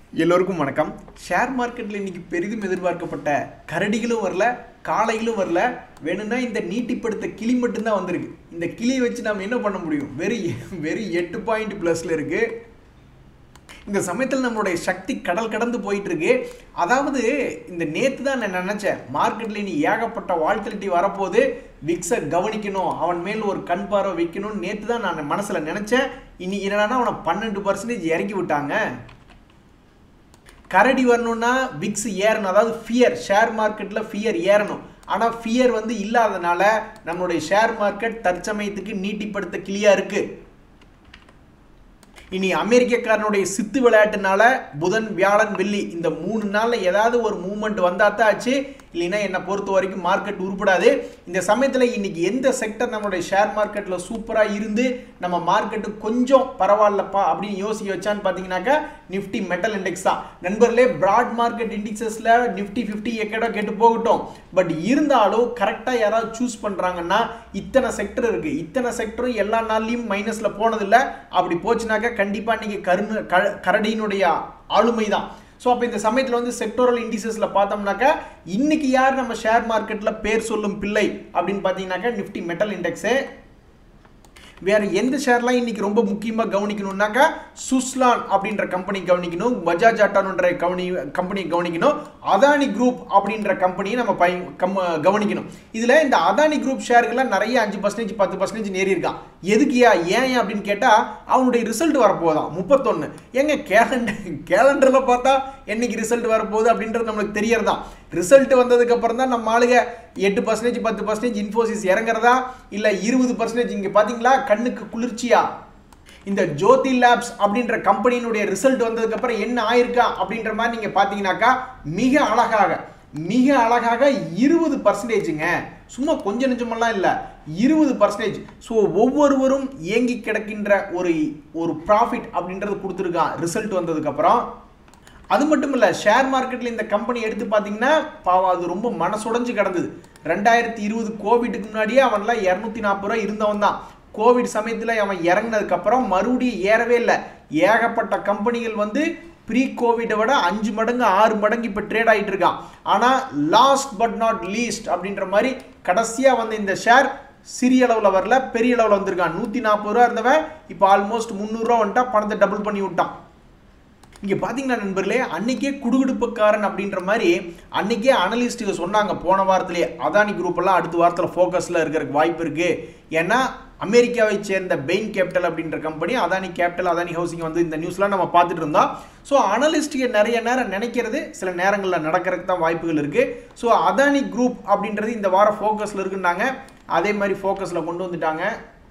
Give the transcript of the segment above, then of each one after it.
எல்லோருக்கும் வணக்கம் ஷேர் மார்க்கெட்டில் இன்னைக்கு பெரிதும் எதிர்பார்க்கப்பட்ட கரடிகளும் வரல காளைகளும் வரல வேணும்னா இந்த நீட்டிப்படுத்த கிளி மட்டும்தான் வந்திருக்கு இந்த கிளியை வச்சு நம்ம என்ன பண்ண முடியும் வெறும் வெறும் எட்டு பாயிண்ட் ப்ளஸில் இருக்கு இந்த சமயத்தில் நம்மளுடைய சக்தி கடல் கடந்து போயிட்டு இருக்கு அதாவது இந்த நேற்று தான் நான் நினச்சேன் மார்க்கெட்டில் இனி ஏகப்பட்ட வால்டிலிட்டி வரப்போகுது விக்ஸை கவனிக்கணும் அவன் மேல் ஒரு கண் பார்வை வைக்கணும்னு நேற்று தான் நான் மனசில் நினச்சேன் இன்னைக்கு என்னன்னா அவனை பன்னெண்டு பர்சன்டேஜ் இறக்கி விட்டாங்க கரடி வரணும்னா விக்ஸ் ஏறணும் அதாவது ஃபியர் ஷேர் மார்க்கெட்டில் ஃபியர் ஏறணும் ஆனால் ஃபியர் வந்து இல்லாதனால நம்மளுடைய ஷேர் மார்க்கெட் தற்சமயத்துக்கு நீட்டிப்படுத்த கிளியாக இருக்குது இனி அமெரிக்கக்காரனுடைய சித்து விளையாட்டுனால புதன் வியாழன் வெள்ளி இந்த மூணு நாளில் ஏதாவது ஒரு மூமெண்ட் வந்தால் தான் ஆச்சு இல்லைன்னா என்னை பொறுத்த வரைக்கும் மார்க்கெட் உருப்படாது இந்த சமயத்தில் இன்னைக்கு எந்த செக்டர் நம்மளுடைய ஷேர் மார்க்கெட்டில் சூப்பராக இருந்து நம்ம மார்க்கெட்டு கொஞ்சம் பரவாயில்லப்பா அப்படின்னு யோசிக்க வச்சான்னு பார்த்தீங்கன்னாக்கா நிஃப்டி மெட்டல் இண்டெக்ஸ் தான் நண்பர்களே பிராட் மார்க்கெட் இண்டெக்ஸஸில் நிஃப்டி ஃபிஃப்டி எக்கடோ கேட்டு போகட்டும் பட் இருந்தாலும் கரெக்டாக யாராவது சூஸ் பண்ணுறாங்கன்னா இத்தனை செக்டர் இருக்குது இத்தனை செக்டரும் எல்லா நாள்லையும் மைனஸில் போனதில்லை அப்படி போச்சுனாக்கா கண்டிப்பாக இன்றைக்கி கருணு க கரடியினுடைய ஆளுமை தான் ஸோ அப்போ இந்த சமயத்தில் வந்து செக்டோரல் இண்டிசஸில் பார்த்தோம்னாக்கா இன்னைக்கு யார் நம்ம ஷேர் மார்க்கெட்டில் பேர் சொல்லும் பிள்ளை அப்படின்னு பார்த்தீங்கன்னாக்கா நிஃப்டி மெட்டல் இண்டெக்ஸு வேற எந்த ஷேர்லாம் இன்னைக்கு ரொம்ப முக்கியமாக கவனிக்கணும்னாக்கா சுஸ்லான் அப்படின்ற கம்பெனி கவனிக்கணும் பஜாஜ் ஆட்டானுன்ற கம்பெனி கம்பெனி கவனிக்கணும் அதானி குரூப் அப்படின்ற கம்பெனியை நம்ம பய கம் கவனிக்கணும் இதில் இந்த அதானி குரூப் ஷேர்கள்லாம் நிறைய அஞ்சு பர்சன்டேஜ் பத்து பர்சன்டேஜ் ஏறி இருக்கான் எதுக்குயா ஏன் அப்படின்னு கேட்டால் அவனுடைய ரிசல்ட் வரப்போதான் முப்பத்தொன்று எங்க கேலண்டர் கேலண்டரில் பார்த்தா என்னைக்கு ரிசல்ட் வரப்போகுது அப்படின்றது நம்மளுக்கு தெரியறதான் ரிசல்ட் வந்ததுக்கு அப்புறம் தான் நம்ம ஆளுங்க எட்டு பர்சன்டேஜ் பத்து பர்சன்டேஜ் இன்ஃபோசிஸ் இறங்குறதா இல்லை இருபது பர்சன்டேஜ் இங்கே பார்த்தீங்களா கண்ணுக்கு குளிர்ச்சியா இந்த ஜோதி லேப்ஸ் அப்படின்ற கம்பெனியினுடைய ரிசல்ட் வந்ததுக்கப்புறம் என்ன ஆயிருக்கா அப்படின்ற மாதிரி நீங்கள் பார்த்தீங்கன்னாக்கா மிக அழகாக மிக அழகாக இருபது பர்சன்டேஜுங்க சும்மா கொஞ்சம் நிஜமெல்லாம் இல்லை இருபது பர்சன்டேஜ் ஸோ ஒவ்வொருவரும் இயங்கி கிடக்கின்ற ஒரு ஒரு ப்ராஃபிட் அப்படின்றது கொடுத்துருக்கான் ரிசல்ட் வந்ததுக்கப்புறம் அது மட்டும் இல்லை ஷேர் மார்க்கெட்டில் இந்த கம்பெனி எடுத்து பார்த்தீங்கன்னா பாவம் அது ரொம்ப மனசுடைஞ்சு கிடந்தது ரெண்டாயிரத்தி இருபது கோவிட்டுக்கு முன்னாடியே அவன்லாம் இரநூத்தி நாற்பது ரூபா இருந்தவன் தான் கோவிட் சமயத்தில் அவன் இறங்கினதுக்கப்புறம் மறுபடியும் ஏறவே இல்லை ஏகப்பட்ட கம்பெனிகள் வந்து ப்ரீ கோவிடை விட அஞ்சு மடங்கு ஆறு மடங்கு இப்போ ட்ரேட் ஆகிட்டு இருக்கான் ஆனால் லாஸ்ட் பட் நாட் லீஸ்ட் அப்படின்ற மாதிரி கடைசியாக வந்து இந்த ஷேர் சிறிய அளவில் வரல பெரிய அளவில் வந்திருக்கான் நூற்றி நாற்பது ரூபா இருந்தவன் இப்போ ஆல்மோஸ்ட் முந்நூறுரூவா வந்துட்டா பணத்தை டபுள் பண்ணி விட்டான் இங்கே பார்த்தீங்கன்னா நண்பர்களே அன்னைக்கே குடுகுடுப்புக்காரன் அப்படின்ற மாதிரி அன்னைக்கே அனலிஸ்ட்டுக்கு சொன்னாங்க போன வாரத்திலே அதானி குரூப் எல்லாம் அடுத்த வாரத்தில் ஃபோக்கஸில் இருக்கிறதுக்கு வாய்ப்பு இருக்குது ஏன்னா அமெரிக்காவை சேர்ந்த பெயின் கேபிட்டல் அப்படின்ற company Adani Capital Adani housing வந்து இந்த நியூஸ்லாம் நம்ம பார்த்துட்டு இருந்தோம் ஸோ அனலிஸ்ட்டுக்கு நிறைய நேரம் நினைக்கிறது சில நேரங்களில் நடக்கிறதுக்கு தான் வாய்ப்புகள் இருக்குது ஸோ அதானி குரூப் அப்படின்றது இந்த வாரம் ஃபோக்கஸில் இருக்குன்னாங்க அதே மாதிரி ஃபோக்கஸில் கொண்டு வந்துட்டாங்க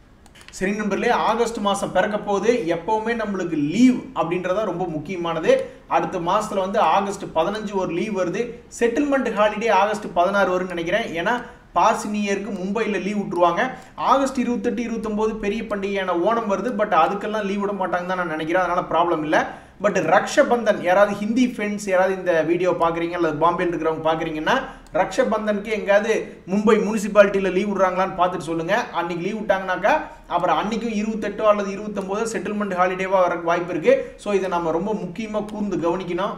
சரி நண்பர்களே ஆகஸ்ட் மாதம் பிறக்க போகுது எப்போவுமே நம்மளுக்கு லீவ் அப்படின்றதா ரொம்ப முக்கியமானது அடுத்த மாதத்தில் வந்து ஆகஸ்ட் பதினஞ்சு ஒரு லீவ் வருது செட்டில்மெண்ட் ஹாலிடே ஆகஸ்ட் பதினாறு வரும்னு நினைக்கிறேன் ஏன்னா பார்சி நியூ இயருக்கு மும்பையில் லீவ் விட்டுருவாங்க ஆகஸ்ட் இருபத்தெட்டு இருபத்தொம்போது பெரிய பண்டிகையான ஓணம் வருது பட் அதுக்கெல்லாம் லீவ் விட மாட்டாங்க தான் நான் நினைக்கிறேன் அதனால் ப்ராப்ளம் இல்லை பட் ரக்ஷபந்தன் யாராவது ஹிந்தி ஃப்ரெண்ட்ஸ் யாராவது இந்த வீடியோ பார்க்குறீங்க அல்லது பாம்பேயில் இருக்கிறவங்க பார்க்குறீங்கன்னா ரக்ஷபந்தனுக்கு எங்கேயாவது மும்பை முனிசிபாலிட்டியில் லீவ் விட்றாங்களான்னு பார்த்துட்டு சொல்லுங்கள் அன்றைக்கி லீவ் விட்டாங்கனாக்கா அப்புறம் அன்றைக்கும் இருபத்தெட்டோ அல்லது இருபத்தொம்போதோ செட்டில்மெண்ட் ஹாலிடேவாக வர வாய்ப்பு இருக்குது ஸோ இதை நம்ம ரொம்ப முக்கியமாக கூர்ந்து கவனிக்கணும்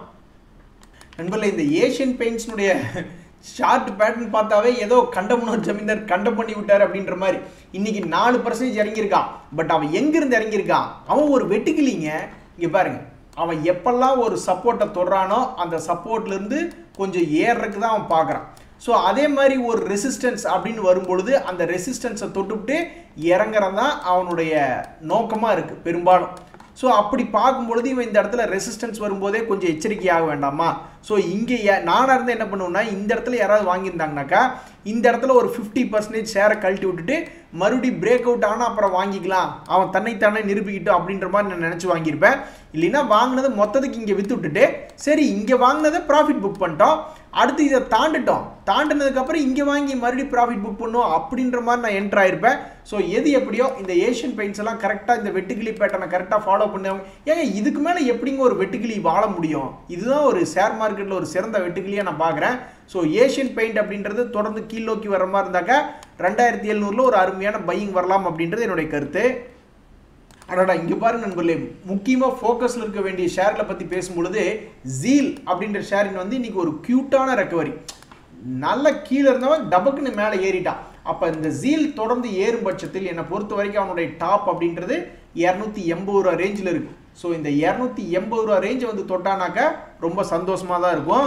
நண்பர்களே இந்த ஏஷியன் பெயிண்ட்ஸ்னுடைய ஷார்ட் பேட்டர்ன் பார்த்தாவே ஏதோ கண்டமனோர் ஜமீன்தார் கண்டம் பண்ணி விட்டார் அப்படின்ற மாதிரி இன்னைக்கு நாலு பர்சன்டேஜ் இறங்கியிருக்கான் பட் அவன் எங்கிருந்து இறங்கியிருக்கான் அவன் ஒரு வெட்டுக்கிளிங்க இங்கே பாருங்க அவன் எப்பெல்லாம் ஒரு சப்போர்ட்டை தொடுறானோ அந்த சப்போர்ட்லேருந்து கொஞ்சம் ஏறுறதுக்கு தான் அவன் பார்க்குறான் ஸோ அதே மாதிரி ஒரு ரெசிஸ்டன்ஸ் அப்படின்னு வரும்பொழுது அந்த ரெசிஸ்டன்ஸை தொட்டுவிட்டு இறங்குறது தான் அவனுடைய நோக்கமாக இருக்குது பெரும்பாலும் ஸோ அப்படி பார்க்கும்பொழுது இவன் இந்த இடத்துல ரெசிஸ்டன்ஸ் வரும்போதே கொஞ்சம் எச்சரிக்கையாக வேண்டாமா ஸோ இங்கே நானாக இருந்து என்ன பண்ணுவேன்னா இந்த இடத்துல யாராவது வாங்கியிருந்தாங்கனாக்கா இந்த இடத்துல ஒரு ஃபிஃப்டி பர்சன்டேஜ் ஷேரை கழட்டி விட்டுட்டு மறுபடியும் பிரேக் அவுட் ஆனால் அப்புறம் வாங்கிக்கலாம் அவன் தன்னைத்தானே நிரூபிக்கிட்டோம் அப்படின்ற மாதிரி நான் நினச்சி வாங்கியிருப்பேன் இல்லைன்னா வாங்கினது மொத்தத்துக்கு இங்கே விற்று விட்டுட்டு சரி இங்கே வாங்கினதை ப்ராஃபிட் புக் பண்ணிட்டோம் அடுத்து இதை தாண்டிட்டோம் தாண்டினதுக்கப்புறம் இங்கே வாங்கி மறுபடியும் ப்ராஃபிட் புக் பண்ணும் அப்படின்ற மாதிரி நான் என்ட்ரு ஆயிருப்பேன் ஸோ எது எப்படியோ இந்த ஏஷியன் பெயிண்ட்ஸ் எல்லாம் கரெக்டாக இந்த வெட்டுக்கிளி பேட்டர்னை கரெக்டாக ஃபாலோ பண்ணுவாங்க ஏங்க இதுக்கு மேலே எப்படிங்க ஒரு வெட்டுக்கிளி வாழ முடியும் இதுதான் ஒரு ஷேர் மார்க்கெட்டில் ஒரு சிறந்த வெட்டுக்கிளியாக நான் பார்க்குறேன் ஸோ ஏஷியன் பெயிண்ட் அப்படின்றது தொடர்ந்து கீழ் நோக்கி வர மாதிரி இருந்தாக்கா ரெண்டாயிரத்தி எழுநூறில் ஒரு அருமையான பையிங் வரலாம் அப்படின்றது என்னுடைய கருத்து அடடா இங்க பாருங்க நண்பர்களே முக்கியமா ஃபோக்கஸ்ல இருக்க வேண்டிய ஷேர்களை பத்தி பேசும்பொழுது ஜீல் அப்படின்ற ஷேரின் வந்து இன்னைக்கு ஒரு கியூட்டான ரெக்கவரி நல்ல கீழே இருந்தவன் டபக்குன்னு மேலே ஏறிட்டான் அப்போ இந்த ஜீல் தொடர்ந்து ஏறும் பட்சத்தில் என்னை பொறுத்த வரைக்கும் அவனுடைய டாப் அப்படின்றது இரநூத்தி எண்பது ரூபா ரேஞ்சில் இருக்கு ஸோ இந்த இரநூத்தி எண்பது ரூபா ரேஞ்சை வந்து தொட்டானாக்கா ரொம்ப சந்தோஷமாக தான் இருக்கும்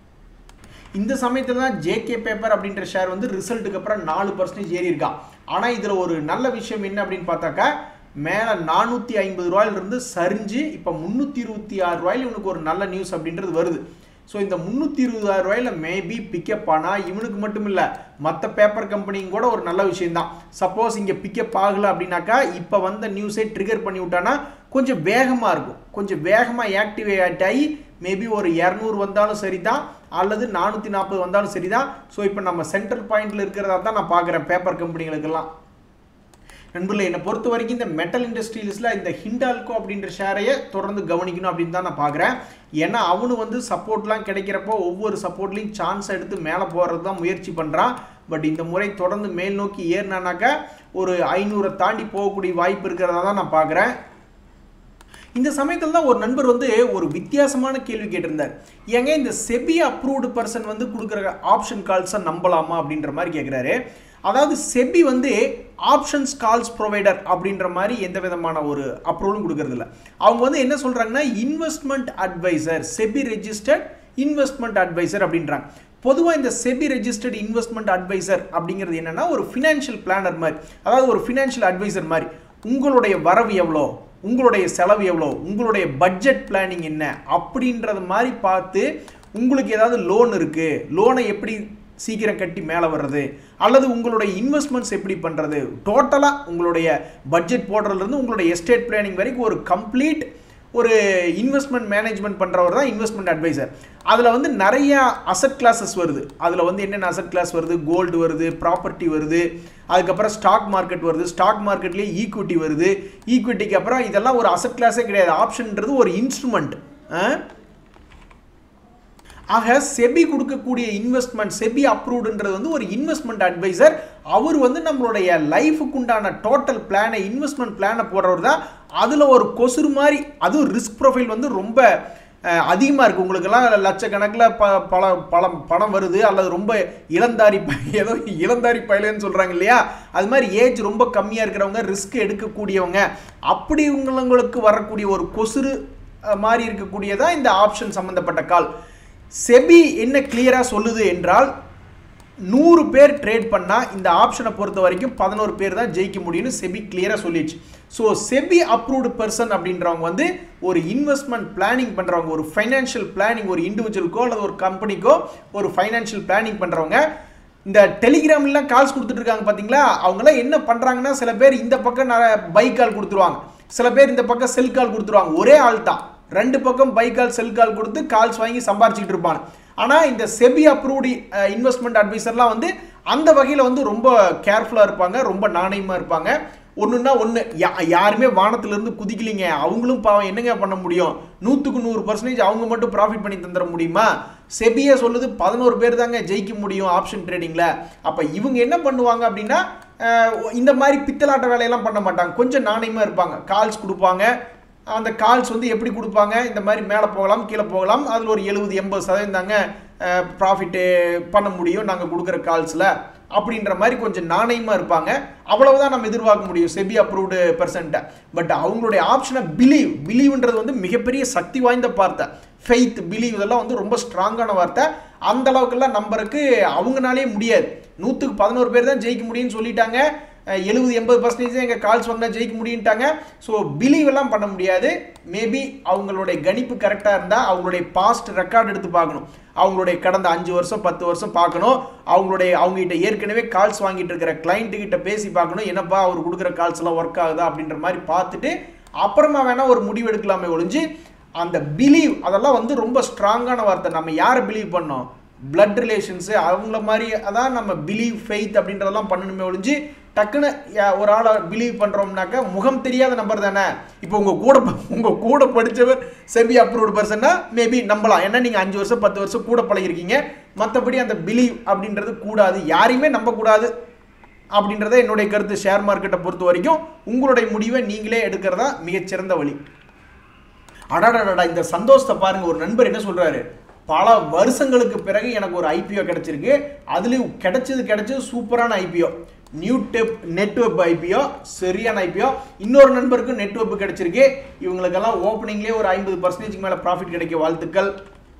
இந்த சமயத்தில் தான் ஜேகே பேப்பர் அப்படின்ற ஷேர் வந்து ரிசல்ட்டுக்கு அப்புறம் நாலு பர்சன்டேஜ் ஏறி இருக்கான் ஆனால் இதில் ஒரு நல்ல விஷயம் என்ன அப்படின்னு பார்த்தாக்கா மேலே நானூற்றி ஐம்பது ரூபாயிலிருந்து சரிஞ்சு இப்போ முந்நூற்றி இருபத்தி ஆறு ரூபாயில் இவனுக்கு ஒரு நல்ல நியூஸ் அப்படின்றது வருது ஸோ இந்த முந்நூற்றி இருபதாயிரம் ரூபாயில் மேபி பிக்கப் ஆனால் இவனுக்கு மட்டும் இல்லை மற்ற பேப்பர் கம்பெனியும் கூட ஒரு நல்ல விஷயம்தான் சப்போஸ் இங்கே பிக்கப் ஆகலை அப்படின்னாக்கா இப்போ வந்த நியூஸே ட்ரிகர் பண்ணி விட்டானா கொஞ்சம் வேகமாக இருக்கும் கொஞ்சம் வேகமாக ஆக்டிவேட் ஆகி மேபி ஒரு இரநூறு வந்தாலும் சரி தான் அல்லது நானூற்றி நாற்பது வந்தாலும் சரி தான் ஸோ இப்போ நம்ம சென்ட்ரல் பாயிண்டில் இருக்கிறதா தான் நான் பார்க்குறேன் பேப்பர் கம்பெனிகளுக்கெல்லாம் நண்பர்களே என்னை பொறுத்த வரைக்கும் இந்த மெட்டல் இண்டஸ்ட்ரீஸில் இந்த ஹிண்டால்கோ அப்படின்ற ஷேரையை தொடர்ந்து கவனிக்கணும் அப்படின்னு தான் நான் பார்க்குறேன் ஏன்னா அவனு வந்து சப்போர்ட்லாம் கிடைக்கிறப்போ ஒவ்வொரு சப்போர்ட்லையும் சான்ஸ் எடுத்து மேலே போகிறது தான் முயற்சி பண்ணுறான் பட் இந்த முறை தொடர்ந்து மேல் நோக்கி ஏறினானாக்கா ஒரு ஐநூறை தாண்டி போகக்கூடிய வாய்ப்பு இருக்கிறதா தான் நான் பார்க்குறேன் இந்த சமயத்தில் தான் ஒரு நண்பர் வந்து ஒரு வித்தியாசமான கேள்வி கேட்டிருந்தார் ஏங்க இந்த செபி அப்ரூவ்டு பர்சன் வந்து கொடுக்குற ஆப்ஷன் கால்ஸை நம்பலாமா அப்படின்ற மாதிரி கேட்குறாரு அதாவது செபி வந்து ஆப்ஷன்ஸ் கால்ஸ் ப்ரொவைடர் அப்படின்ற மாதிரி எந்த விதமான ஒரு அப்ரூவலும் கொடுக்கறது இல்லை அவங்க வந்து என்ன சொல்கிறாங்கன்னா investment advisor SEBI registered investment advisor அப்படின்றாங்க பொதுவாக இந்த செபி ரெஜிஸ்டர்ட் இன்வெஸ்ட்மெண்ட் அட்வைசர் அப்படிங்கிறது என்னன்னா ஒரு ஃபினான்ஷியல் பிளானர் மாதிரி அதாவது ஒரு ஃபினான்ஷியல் அட்வைசர் மாதிரி உங்களுடைய வரவு எவ்வளோ உங்களுடைய செலவு எவ்வளோ உங்களுடைய பட்ஜெட் பிளானிங் என்ன அப்படின்றது மாதிரி பார்த்து உங்களுக்கு ஏதாவது லோன் இருக்குது லோனை எப்படி சீக்கிரம் கட்டி மேலே வர்றது அல்லது உங்களுடைய இன்வெஸ்ட்மெண்ட்ஸ் எப்படி பண்ணுறது டோட்டலாக உங்களுடைய பட்ஜெட் போடுறதுலேருந்து உங்களுடைய எஸ்டேட் பிளானிங் வரைக்கும் ஒரு கம்ப்ளீட் ஒரு இன்வெஸ்ட்மெண்ட் மேனேஜ்மெண்ட் பண்ணுறவர் தான் இன்வெஸ்ட்மெண்ட் அட்வைசர் அதில் வந்து நிறைய அசட் கிளாஸஸ் வருது அதில் வந்து என்னென்ன அசட் கிளாஸ் வருது கோல்டு வருது ப்ராப்பர்ட்டி வருது அதுக்கப்புறம் ஸ்டாக் மார்க்கெட் வருது ஸ்டாக் மார்க்கெட்லேயே ஈக்விட்டி வருது ஈக்விட்டிக்கு அப்புறம் இதெல்லாம் ஒரு அசட் கிளாஸே கிடையாது ஆப்ஷன்ன்றது ஒரு இன்ஸ்ட்ருமெண்ட் ஆக செபி கொடுக்கக்கூடிய இன்வெஸ்ட்மெண்ட் செபி அப்ரூவ்டுன்றது வந்து ஒரு இன்வெஸ்ட்மெண்ட் அட்வைசர் அவர் வந்து நம்மளுடைய லைஃபுக்கு உண்டான டோட்டல் பிளானை இன்வெஸ்ட்மெண்ட் பிளானை போடுறவர் தான் அதில் ஒரு கொசுறு மாதிரி அதுவும் ரிஸ்க் ப்ரொஃபைல் வந்து ரொம்ப அதிகமாக இருக்குது உங்களுக்கெல்லாம் லட்சக்கணக்கில் ப பல பழம் பணம் வருது அல்லது ரொம்ப இளந்தாரி ஏதோ இளந்தாரி பயலன்னு சொல்கிறாங்க இல்லையா அது மாதிரி ஏஜ் ரொம்ப கம்மியாக இருக்கிறவங்க ரிஸ்க் எடுக்கக்கூடியவங்க அப்படி உங்களுக்கு வரக்கூடிய ஒரு கொசுறு மாதிரி இருக்கக்கூடியதான் இந்த ஆப்ஷன் சம்மந்தப்பட்ட கால் செபி என்ன கிளியராக சொல்லுது என்றால் நூறு பேர் ட்ரேட் பண்ணால் இந்த ஆப்ஷனை பொறுத்த வரைக்கும் பதினோரு பேர் தான் ஜெயிக்க முடியும்னு செபி கிளியராக சொல்லிடுச்சு ஸோ செபி அப்ரூவ்டு பர்சன் அப்படின்றவங்க வந்து ஒரு இன்வெஸ்ட்மெண்ட் பிளானிங் பண்ணுறவங்க ஒரு ஃபைனான்ஷியல் பிளானிங் ஒரு இண்டிவிஜுவலுக்கோ அல்லது ஒரு கம்பெனிக்கோ ஒரு ஃபைனான்ஷியல் பிளானிங் பண்ணுறவங்க இந்த டெலிகிராம்லாம் கால்ஸ் கொடுத்துட்டு இருக்காங்க பார்த்தீங்களா அவங்களாம் என்ன பண்ணுறாங்கன்னா சில பேர் இந்த பக்கம் பை கால் கொடுத்துருவாங்க சில பேர் இந்த பக்கம் செல் கால் கொடுத்துருவாங்க ஒரே ஆள் தான் ரெண்டு பக்கம் பை கால் செல் கால் கொடுத்து கால்ஸ் வாங்கி சம்பாரிச்சிட்டு இருப்பாங்க ஆனால் இந்த செபி அப்ரூவ்டு இன்வெஸ்ட்மெண்ட் அட்வைசர்லாம் வந்து அந்த வகையில் வந்து ரொம்ப கேர்ஃபுல்லாக இருப்பாங்க ரொம்ப நாணயமாக இருப்பாங்க ஒன்றுன்னா ஒன்று யா யாருமே வானத்திலேருந்து குதிக்கலிங்க அவங்களும் பாவம் என்னங்க பண்ண முடியும் நூற்றுக்கு நூறு பர்சன்டேஜ் அவங்க மட்டும் ப்ராஃபிட் பண்ணி தந்துட முடியுமா செபியே சொல்லுது பதினோரு பேர் தாங்க ஜெயிக்க முடியும் ஆப்ஷன் ட்ரேடிங்கில் அப்போ இவங்க என்ன பண்ணுவாங்க அப்படின்னா இந்த மாதிரி பித்தலாட்ட வேலையெல்லாம் பண்ண மாட்டாங்க கொஞ்சம் நாணயமாக இருப்பாங்க கால்ஸ் கொடுப்பாங்க அந்த கால்ஸ் வந்து எப்படி கொடுப்பாங்க இந்த மாதிரி மேலே போகலாம் கீழே போகலாம் அதில் ஒரு எழுபது எண்பது சதவீதம் தாங்க ப்ராஃபிட்டு பண்ண முடியும் நாங்கள் கொடுக்குற கால்ஸில் அப்படின்ற மாதிரி கொஞ்சம் நாணயமாக இருப்பாங்க அவ்வளவுதான் நம்ம எதிர்பார்க்க முடியும் செபி அப்ரூவ்டு பர்சன்ட்டை பட் அவங்களுடைய ஆப்ஷனை பிலீவ் பிலீவ்ன்றது வந்து மிகப்பெரிய சக்தி வாய்ந்த வார்த்தை ஃபெய்த் பிலீவ் இதெல்லாம் வந்து ரொம்ப ஸ்ட்ராங்கான வார்த்தை அந்த அளவுக்குலாம் நம்பருக்கு அவங்கனாலே முடியாது நூற்றுக்கு பதினோரு பேர் தான் ஜெயிக்க முடியும்னு சொல்லிட்டாங்க எழுபது எண்பது பர்சன்டேஜ் எங்கள் கால்ஸ் வாங்கினா ஜெயிக்க முடியுன்ட்டாங்க ஸோ பிலீவ் எல்லாம் பண்ண முடியாது மேபி அவங்களுடைய கணிப்பு கரெக்டாக இருந்தால் அவங்களுடைய பாஸ்ட் ரெக்கார்ட் எடுத்து பார்க்கணும் அவங்களுடைய கடந்த அஞ்சு வருஷம் பத்து வருஷம் பார்க்கணும் அவங்களுடைய அவங்ககிட்ட ஏற்கனவே கால்ஸ் வாங்கிட்டு இருக்கிற கிளைண்ட்டு கிட்ட பேசி பார்க்கணும் என்னப்பா அவர் கொடுக்குற கால்ஸ் எல்லாம் ஒர்க் ஆகுதா அப்படின்ற மாதிரி பார்த்துட்டு அப்புறமா வேணா ஒரு முடிவு எடுக்கலாமே ஒழிஞ்சு அந்த பிலீவ் அதெல்லாம் வந்து ரொம்ப ஸ்ட்ராங்கான வார்த்தை நம்ம யாரை பிலீவ் பண்ணோம் பிளட் ரிலேஷன்ஸு அவங்கள மாதிரி அதான் நம்ம பிலீவ் ஃபெய்த் அப்படின்றதெல்லாம் பண்ணணுமே ஒழிஞ்சு டக்குன்னு ஒரு ஆளை பிலீவ் பண்ணுறோம்னாக்கா முகம் தெரியாத நம்பர் தானே இப்போ உங்கள் கூட உங்கள் கூட படித்தவர் செபி அப்ரூவ்டு பர்சன்னா மேபி நம்பலாம் ஏன்னா நீங்கள் அஞ்சு வருஷம் பத்து வருஷம் கூட பழகிருக்கீங்க மற்றபடி அந்த பிலீவ் அப்படின்றது கூடாது யாரையுமே நம்பக்கூடாது அப்படின்றத என்னுடைய கருத்து ஷேர் மார்க்கெட்டை பொறுத்த வரைக்கும் உங்களுடைய முடிவை நீங்களே எடுக்கிறதா மிகச்சிறந்த வழி அடாடாடா இந்த சந்தோஷத்தை பாருங்க ஒரு நண்பர் என்ன சொல்றாரு பல வருஷங்களுக்கு பிறகு எனக்கு ஒரு ஐபிஓ கிடைச்சிருக்கு அதுலேயும் கிடைச்சது கிடைச்சது சூப்பரான ஐபிஓ நியூ டெப் நெட்வெப் ஐபிஓ சரியான ஐபிஓ இன்னொரு நண்பருக்கு நெட்வெப் கிடைச்சிருக்கு இவங்களுக்கெல்லாம் ஓப்பனிங்லேயே ஒரு ஐம்பது பர்சன்டேஜ்க்கு மேலே ப்ராஃபிட் கிடைக்க வாழ்த்துக்கள்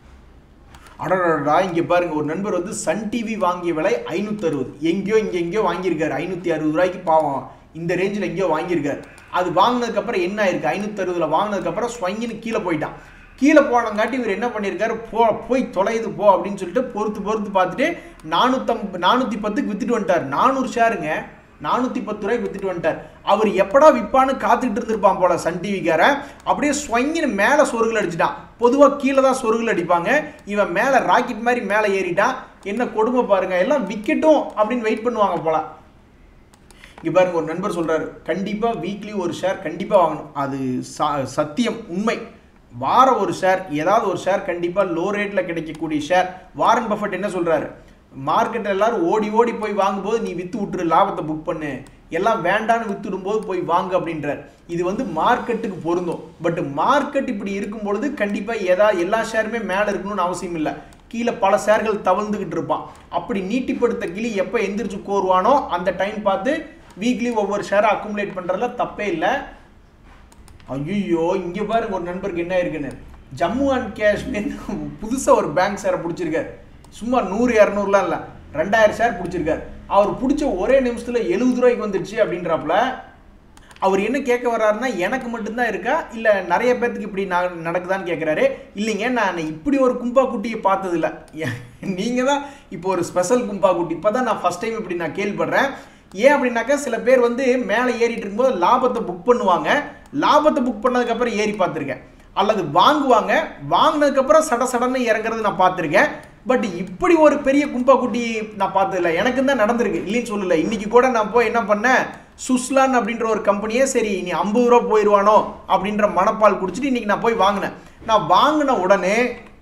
அடடா இங்கே பாருங்க ஒரு நண்பர் வந்து சன் டிவி வாங்கிய விலை ஐநூற்றி அறுபது எங்கேயோ இங்கே எங்கேயோ வாங்கியிருக்காரு ஐநூற்றி அறுபது ரூபாய்க்கு பாவம் இந்த ரேஞ்சில் எங்கேயோ வாங்கியிருக்காரு அது வாங்கினதுக்கப்புறம் என்ன ஆயிருக்கு ஐநூற்றி அறுபதில் வாங்கினதுக்கப்புறம் ஸ்வங்கின்னு கீழே போயிட்டான் கீழே போனங்காட்டி இவர் என்ன பண்ணியிருக்காரு போ போய் தொலையுது போ அப்படின்னு சொல்லிட்டு பொறுத்து பொறுத்து பார்த்துட்டு நானூத்தம் நானூற்றி பத்துக்கு வித்துட்டு வந்துட்டார் நானூறு ஷேருங்க நானூற்றி பத்து ரூபாய்க்கு வித்துட்டு வந்துட்டார் அவர் எப்படா விற்பான்னு காத்துக்கிட்டு இருந்திருப்பான் போல சன் டிவிக்காரன் அப்படியே ஸ்வங்கின்னு மேலே சொருகில் அடிச்சிட்டான் பொதுவாக கீழே தான் சொருகில் அடிப்பாங்க இவன் மேலே ராக்கெட் மாதிரி மேலே ஏறிட்டான் என்ன கொடுமை பாருங்க எல்லாம் விக்கெட்டும் அப்படின்னு வெயிட் பண்ணுவாங்க போல இங்கே பாருங்க ஒரு நண்பர் சொல்றாரு கண்டிப்பாக வீக்லி ஒரு ஷேர் கண்டிப்பாக வாங்கணும் அது ச- சத்தியம் உண்மை வார ஒரு ஷேர் ஏதாவது ஒரு ஷேர் கண்டிப்பாக லோ ரேட்டில் கிடைக்கக்கூடிய ஷேர் வாரன் பஃபட் என்ன சொல்றாரு மார்க்கெட்டில் எல்லாரும் ஓடி ஓடி போய் வாங்கும்போது நீ வித்து விட்டுரு லாபத்தை புக் பண்ணு எல்லாம் வேண்டான்னு வித்துடும்போது போய் வாங்கு அப்படின்றார் இது வந்து மார்க்கெட்டுக்கு பொருந்தும் பட் மார்க்கெட் இப்படி இருக்கும் பொழுது கண்டிப்பாக ஏதா எல்லா ஷேருமே மேலே இருக்கணும்னு அவசியம் இல்லை கீழே பல ஷேர்கள் தவழ்ந்துக்கிட்டு இருப்பான் அப்படி நீட்டிப்படுத்த கிளி எப்போ எந்திரிச்சு கோருவானோ அந்த டைம் பார்த்து வீக்லி ஒவ்வொரு ஷேரை அக்குமுலேட் பண்ணுறதுல தப்பே இல்லை ஐயோ இங்கே பாருங்க ஒரு நண்பருக்கு என்ன இருக்குன்னு ஜம்மு அண்ட் காஷ்மீர் புதுசாக ஒரு பேங்க் ஷேரை பிடிச்சிருக்காரு சும்மா நூறு இரநூறுலாம் இல்லை ரெண்டாயிரம் ஷேர் பிடிச்சிருக்காரு அவர் பிடிச்ச ஒரே நிமிஷத்தில் எழுபது ரூபாய்க்கு வந்துடுச்சு அப்படின்றாப்புல அவர் என்ன கேட்க வர்றாருன்னா எனக்கு மட்டும்தான் இருக்கா இல்லை நிறைய பேர்த்துக்கு இப்படி ந- நடக்குதான்னு கேட்குறாரு இல்லைங்க நான் இப்படி ஒரு கும்பா குட்டியை பார்த்ததில்ல நீங்கள் தான் இப்போ ஒரு ஸ்பெஷல் கும்பா குட்டி இப்போ தான் நான் ஃபஸ்ட் டைம் இப்படி நான் கேள்விப்படுறேன் ஏன் அப்படின்னாக்கா சில பேர் வந்து மேலே ஏறிட்டு இருக்கும்போது லாபத்தை புக் பண்ணுவாங்க லாபத்தை புக் பண்ணதுக்கப்புறம் ஏறி பார்த்துருக்கேன் அல்லது வாங்குவாங்க வாங்கினதுக்கப்புறம் சட சடன்னு இறங்குறது நான் பார்த்துருக்கேன் பட் இப்படி ஒரு பெரிய கும்பா குட்டி நான் பார்த்ததில்ல எனக்கு தான் நடந்திருக்கு இல்லைன்னு சொல்லல இன்னைக்கு கூட நான் போய் என்ன பண்ணேன் சுஸ்லான் அப்படின்ற ஒரு கம்பெனியே சரி இனி ஐம்பது ரூபா போயிடுவானோ அப்படின்ற மனப்பால் குடிச்சிட்டு இன்னைக்கு நான் போய் வாங்கினேன் நான் வாங்கின உடனே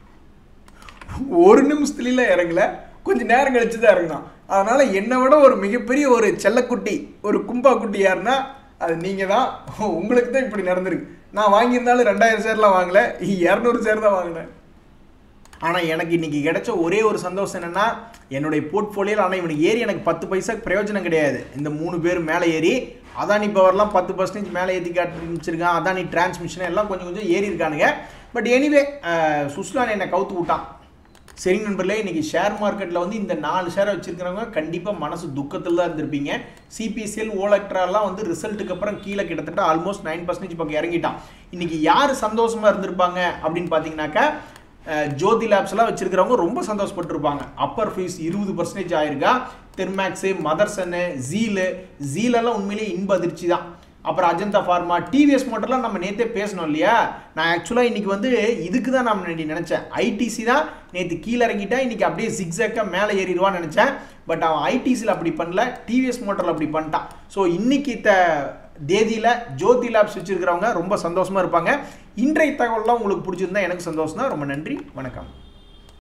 ஒரு நிமிஷத்துல இறங்கல கொஞ்ச நேரம் கழிச்சு தான் இறங்கினான் அதனால என்னை விட ஒரு மிகப்பெரிய ஒரு செல்லக்குட்டி ஒரு கும்பா குட்டி யாருன்னா அது நீங்க தான் உங்களுக்கு தான் இப்படி நடந்திருக்கு நான் வாங்கியிருந்தாலும் ரெண்டாயிரம் ஷேர்லாம் வாங்கல இரநூறு ஷேர் தான் வாங்கினேன் ஆனால் எனக்கு இன்னைக்கு கிடைச்ச ஒரே ஒரு சந்தோஷம் என்னன்னா என்னுடைய போர்ட்ஃபோலியோவில் ஆனால் இவனுக்கு ஏறி எனக்கு பத்து பைசாக்கு பிரயோஜனம் கிடையாது இந்த மூணு பேர் மேலே ஏறி அதானி பவர்லாம் பத்து பர்சன்டேஜ் மேலே ஏற்றி காட்டிருக்கான் அதானி டிரான்ஸ்மிஷன் எல்லாம் கொஞ்சம் கொஞ்சம் ஏறி இருக்கானுங்க பட் எனிவே சுஸ்லான் என்னை கவுத்து விட்டான் சரி நண்பர்களே இன்னைக்கு ஷேர் மார்க்கெட்டில் வந்து இந்த நாலு ஷேரை வச்சிருக்கிறவங்க கண்டிப்பாக மனசு துக்கத்தில் தான் இருந்திருப்பீங்க சிபிசிஎல் ஓலக்ட்ராலாம் வந்து ரிசல்ட்டுக்கு அப்புறம் கீழே கிட்டத்தட்ட ஆல்மோஸ்ட் நைன் பர்சன்டேஜ் பக்கம் இறங்கிட்டான் இன்னைக்கு யார் சந்தோஷமா இருந்திருப்பாங்க அப்படின்னு பார்த்தீங்கன்னாக்கா அஹ், ஜோதி லேப்ஸ்லாம் வச்சிருக்கிறவங்க ரொம்ப சந்தோஷப்பட்டிருப்பாங்க அப்பர் ஃபீஸ் இருபது பர்சன்டேஜ் ஆயிருக்கா தெர்மேக்ஸு மதர்சனு ஜீலு ஜீலெல்லாம் உண்மையிலேயே இன்ப அதிர்ச்சி தான் அப்புறம் அஜந்தா ஃபார்மா டிவிஎஸ் மோட்டர்லாம் நம்ம நேற்றே பேசணும் இல்லையா நான் ஆக்சுவலாக இன்னைக்கு வந்து இதுக்கு தான் நான் முன்னாடி நினச்சேன் ஐடிசி தான் நேற்று கீழே இறங்கிட்டா இன்னைக்கு அப்படியே ஜிக்ஸாக்காக மேலே ஏறிடுவான்னு நினச்சேன் பட் அவன் ஐடிசியில் அப்படி பண்ணல டிவிஎஸ் மோட்டரில் அப்படி பண்ணிட்டான் ஸோ இன்னைக்கு த தேதியில் ஜோதி லேப்ஸ் வச்சிருக்கிறவங்க ரொம்ப சந்தோஷமாக இருப்பாங்க இன்றைய தகவல்லாம் உங்களுக்கு பிடிச்சிருந்தா எனக்கு சந்தோஷம் தான் ரொம்ப நன்றி வணக்கம்